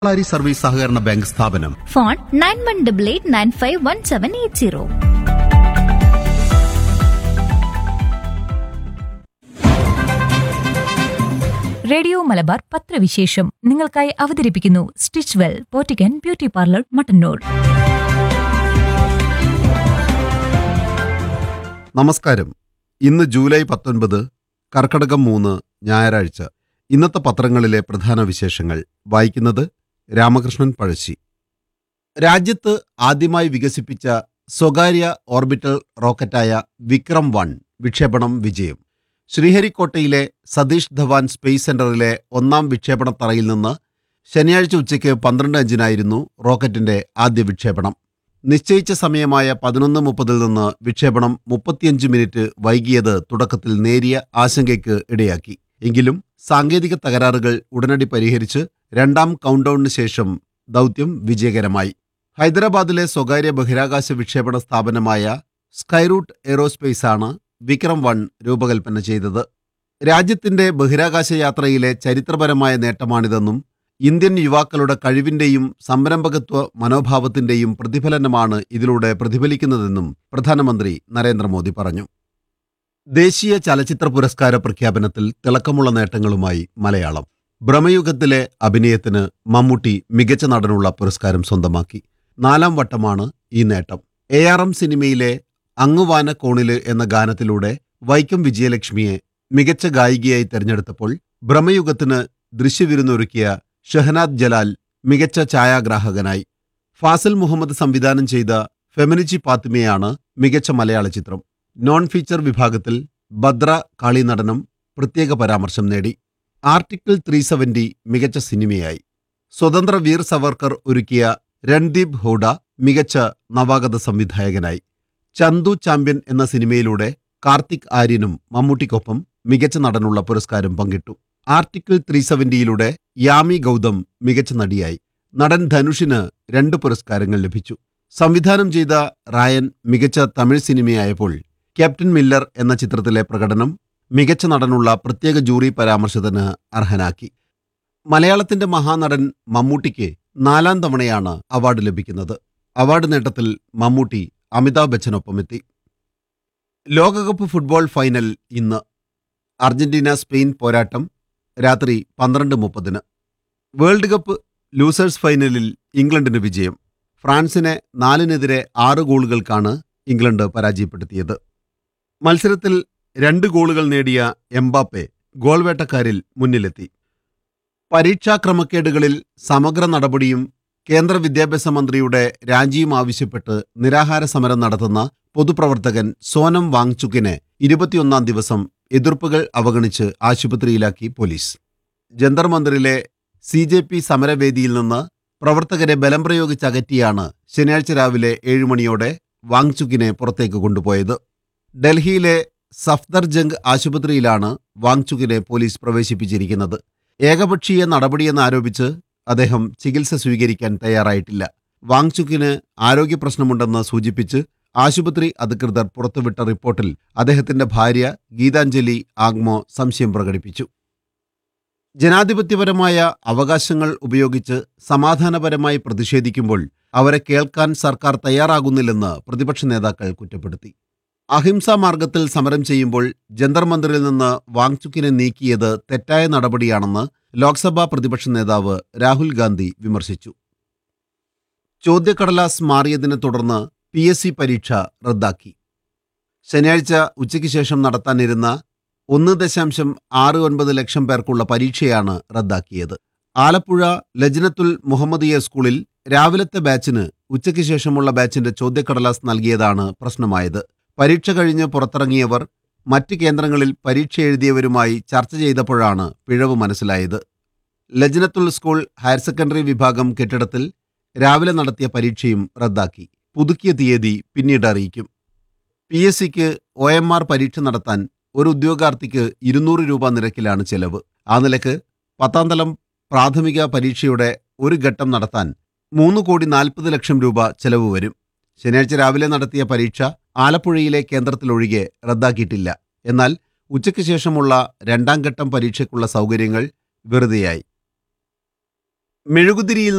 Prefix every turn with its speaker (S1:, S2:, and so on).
S1: പാലാരി service സഹകരണ bank സ്ഥാപനം
S2: phone nine one double eight nine five one seven eight zero
S3: radio Malabar പത്രവിശേഷം നിങ്ങൾക്കായി അവതരിപ്പിക്കുന്നു സ്റ്റിച്ച് വെൽ പോറ്റിക്കൻ ബ്യൂട്ടി പാർലർ മട്ടന്നൂർ
S1: നമസ്കാരം ഇന്ന് ജൂലൈ പത്തൊൻപത് കർക്കടകം മൂന്ന് ഞായറാഴ്ച ഇന്നത്തെ പത്രങ്ങളിലെ പ്രധാന വിശേഷങ്ങൾ വായിക്കുന്നത് രാമകൃഷ്ണൻ പഴശ്ശി രാജ്യത്ത് ആദ്യമായി വികസിപ്പിച്ച സ്വകാര്യ ഓർബിറ്റൽ റോക്കറ്റായ വിക്രം വൺ വിക്ഷേപണം വിജയം ശ്രീഹരിക്കോട്ടയിലെ സതീഷ് ധവാൻ സ്പേസ് സെന്ററിലെ ഒന്നാം വിക്ഷേപണ തറയിൽ നിന്ന് ശനിയാഴ്ച ഉച്ചയ്ക്ക് പന്ത്രണ്ട് അഞ്ചിനായിരുന്നു റോക്കറ്റിന്റെ ആദ്യ വിക്ഷേപണം നിശ്ചയിച്ച സമയമായ പതിനൊന്ന് മുപ്പതിൽ നിന്ന് വിക്ഷേപണം മുപ്പത്തിയഞ്ച് മിനിറ്റ് വൈകിയത് തുടക്കത്തിൽ നേരിയ ആശങ്കയ്ക്ക് ഇടയാക്കി എങ്കിലും സാങ്കേതിക തകരാറുകൾ ഉടനടി പരിഹരിച്ച് രണ്ടാം കൗണ്ട്ഡൌണിന് ശേഷം ദൗത്യം വിജയകരമായി ഹൈദരാബാദിലെ സ്വകാര്യ ബഹിരാകാശ വിക്ഷേപണ സ്ഥാപനമായ സ്കൈറൂട്ട് എയ്റോസ്പേസാണ് വിക്രം വൺ രൂപകൽപ്പന ചെയ്തത് രാജ്യത്തിന്റെ ബഹിരാകാശ യാത്രയിലെ ചരിത്രപരമായ നേട്ടമാണിതെന്നും ഇന്ത്യൻ യുവാക്കളുടെ കഴിവിന്റെയും സംരംഭകത്വ മനോഭാവത്തിന്റെയും പ്രതിഫലനമാണ് ഇതിലൂടെ പ്രതിഫലിക്കുന്നതെന്നും പ്രധാനമന്ത്രി നരേന്ദ്രമോദി പറഞ്ഞു ദേശീയ ചലച്ചിത്ര പുരസ്കാര പ്രഖ്യാപനത്തിൽ തിളക്കമുള്ള നേട്ടങ്ങളുമായി മലയാളം ഭ്രമയുഗത്തിലെ അഭിനയത്തിന് മമ്മൂട്ടി മികച്ച നടനുള്ള പുരസ്കാരം സ്വന്തമാക്കി നാലാം വട്ടമാണ് ഈ നേട്ടം എ ആർ എം സിനിമയിലെ അങ്ങുവാന കോണില് എന്ന ഗാനത്തിലൂടെ വൈക്കം വിജയലക്ഷ്മിയെ മികച്ച ഗായികയായി തെരഞ്ഞെടുത്തപ്പോൾ ഭ്രമയുഗത്തിന് ദൃശ്യവിരുന്നൊരുക്കിയ ഷഹനാദ് ജലാൽ മികച്ച ഛായാഗ്രാഹകനായി ഫാസിൽ മുഹമ്മദ് സംവിധാനം ചെയ്ത ഫെമിനിച്ചി പാത്തിമയാണ് മികച്ച മലയാള ചിത്രം നോൺ ഫീച്ചർ വിഭാഗത്തിൽ ഭദ്ര കാളി നടനം പ്രത്യേക പരാമർശം നേടി ആർട്ടിക്കിൾ ത്രീ സെവന്റി മികച്ച സിനിമയായി സ്വതന്ത്ര വീർ സവർക്കർ ഒരുക്കിയ രൺദീപ് ഹൂഡ മികച്ച നവാഗത സംവിധായകനായി ചന്തു ചാമ്പ്യൻ എന്ന സിനിമയിലൂടെ കാർത്തിക് ആര്യനും മമ്മൂട്ടിക്കൊപ്പം മികച്ച നടനുള്ള പുരസ്കാരം പങ്കിട്ടു ആർട്ടിക്കിൾ ത്രീ സെവന്റിയിലൂടെ യാമി ഗൗതം മികച്ച നടിയായി നടൻ ധനുഷിന് രണ്ട് പുരസ്കാരങ്ങൾ ലഭിച്ചു സംവിധാനം ചെയ്ത റായൻ മികച്ച തമിഴ് സിനിമയായപ്പോൾ ക്യാപ്റ്റൻ മില്ലർ എന്ന ചിത്രത്തിലെ പ്രകടനം മികച്ച നടനുള്ള പ്രത്യേക ജൂറി പരാമർശത്തിന് അർഹനാക്കി മലയാളത്തിന്റെ മഹാനടൻ മമ്മൂട്ടിക്ക് നാലാം തവണയാണ് അവാർഡ് ലഭിക്കുന്നത് അവാർഡ് നേട്ടത്തിൽ മമ്മൂട്ടി അമിതാഭ് ബച്ചനൊപ്പമെത്തി ലോകകപ്പ് ഫുട്ബോൾ ഫൈനൽ ഇന്ന് അർജന്റീന സ്പെയിൻ പോരാട്ടം രാത്രി പന്ത്രണ്ട് മുപ്പതിന് വേൾഡ് കപ്പ് ലൂസേഴ്സ് ഫൈനലിൽ ഇംഗ്ലണ്ടിന് വിജയം ഫ്രാൻസിനെ നാലിനെതിരെ ആറ് ഗോളുകൾക്കാണ് ഇംഗ്ലണ്ട് പരാജയപ്പെടുത്തിയത് മത്സരത്തിൽ രണ്ട് ഗോളുകൾ നേടിയ എംബാപ്പെ ഗോൾവേട്ടക്കാരിൽ മുന്നിലെത്തി പരീക്ഷാ ക്രമക്കേടുകളിൽ സമഗ്ര നടപടിയും കേന്ദ്ര വിദ്യാഭ്യാസ മന്ത്രിയുടെ രാജിയും ആവശ്യപ്പെട്ട് നിരാഹാര സമരം നടത്തുന്ന പൊതുപ്രവർത്തകൻ സോനം വാങ്ചുക്കിനെ ഇരുപത്തിയൊന്നാം ദിവസം എതിർപ്പുകൾ അവഗണിച്ച് ആശുപത്രിയിലാക്കി പോലീസ് ജന്തർ മന്ദിറിലെ സി ജെ പി സമരവേദിയിൽ നിന്ന് പ്രവർത്തകരെ ബലം പ്രയോഗിച്ചകറ്റിയാണ് ശനിയാഴ്ച രാവിലെ ഏഴുമണിയോടെ വാങ്ചുക്കിനെ പുറത്തേക്ക് കൊണ്ടുപോയത് ഡൽഹിയിലെ സഫ്ദർജംഗ് ആശുപത്രിയിലാണ് വാങ്ചുക്കിനെ പോലീസ് പ്രവേശിപ്പിച്ചിരിക്കുന്നത് ഏകപക്ഷീയ നടപടിയെന്നാരോപിച്ച് അദ്ദേഹം ചികിത്സ സ്വീകരിക്കാൻ തയ്യാറായിട്ടില്ല വാങ്ചുക്കിന് ആരോഗ്യ പ്രശ്നമുണ്ടെന്ന് സൂചിപ്പിച്ച് ആശുപത്രി അധികൃതർ പുറത്തുവിട്ട റിപ്പോർട്ടിൽ അദ്ദേഹത്തിന്റെ ഭാര്യ ഗീതാഞ്ജലി ആഗ്മോ സംശയം പ്രകടിപ്പിച്ചു ജനാധിപത്യപരമായ അവകാശങ്ങൾ ഉപയോഗിച്ച് സമാധാനപരമായി പ്രതിഷേധിക്കുമ്പോൾ അവരെ കേൾക്കാൻ സർക്കാർ തയ്യാറാകുന്നില്ലെന്ന് പ്രതിപക്ഷ നേതാക്കൾ കുറ്റപ്പെടുത്തി അഹിംസാ മാർഗത്തിൽ സമരം ചെയ്യുമ്പോൾ ജന്തർ മന്ദിറിൽ നിന്ന് വാങ്ചുക്കിനെ നീക്കിയത് തെറ്റായ നടപടിയാണെന്ന് ലോക്സഭാ പ്രതിപക്ഷ നേതാവ് രാഹുൽ ഗാന്ധി വിമർശിച്ചു ചോദ്യക്കടലാസ് മാറിയതിനെ തുടർന്ന് പി എസ് സി പരീക്ഷ റദ്ദാക്കി ശനിയാഴ്ച ഉച്ചയ്ക്ക് ശേഷം നടത്താനിരുന്ന ഒന്ന് ദശാംശം ആറ് ഒൻപത് ലക്ഷം പേർക്കുള്ള പരീക്ഷയാണ് റദ്ദാക്കിയത് ആലപ്പുഴ ലജ്നത്തുൽ മുഹമ്മദിയ സ്കൂളിൽ രാവിലത്തെ ബാച്ചിന് ഉച്ചയ്ക്ക് ശേഷമുള്ള ബാച്ചിന്റെ ചോദ്യക്കടലാസ് നൽകിയതാണ് പ്രശ്നമായത് പരീക്ഷ കഴിഞ്ഞ് പുറത്തിറങ്ങിയവർ മറ്റ് കേന്ദ്രങ്ങളിൽ പരീക്ഷ എഴുതിയവരുമായി ചർച്ച ചെയ്തപ്പോഴാണ് പിഴവ് മനസ്സിലായത് ലജ്നത്തുൽ സ്കൂൾ ഹയർ സെക്കൻഡറി വിഭാഗം കെട്ടിടത്തിൽ രാവിലെ നടത്തിയ പരീക്ഷയും റദ്ദാക്കി പുതുക്കിയ തീയതി പിന്നീട് അറിയിക്കും പി എസ് സിക്ക് ഒ എം ആർ പരീക്ഷ നടത്താൻ ഒരു ഉദ്യോഗാർത്ഥിക്ക് ഇരുന്നൂറ് രൂപ നിരക്കിലാണ് ചെലവ് ആ നിലക്ക് പത്താം തലം പ്രാഥമിക പരീക്ഷയുടെ ഒരു ഘട്ടം നടത്താൻ മൂന്ന് കോടി നാൽപ്പത് ലക്ഷം രൂപ ചെലവ് വരും ശനിയാഴ്ച രാവിലെ നടത്തിയ പരീക്ഷ ആലപ്പുഴയിലെ കേന്ദ്രത്തിലൊഴികെ റദ്ദാക്കിയിട്ടില്ല എന്നാൽ ഉച്ചയ്ക്ക് ശേഷമുള്ള രണ്ടാം ഘട്ടം പരീക്ഷയ്ക്കുള്ള സൗകര്യങ്ങൾ വെറുതെയായി മെഴുകുതിരിയിൽ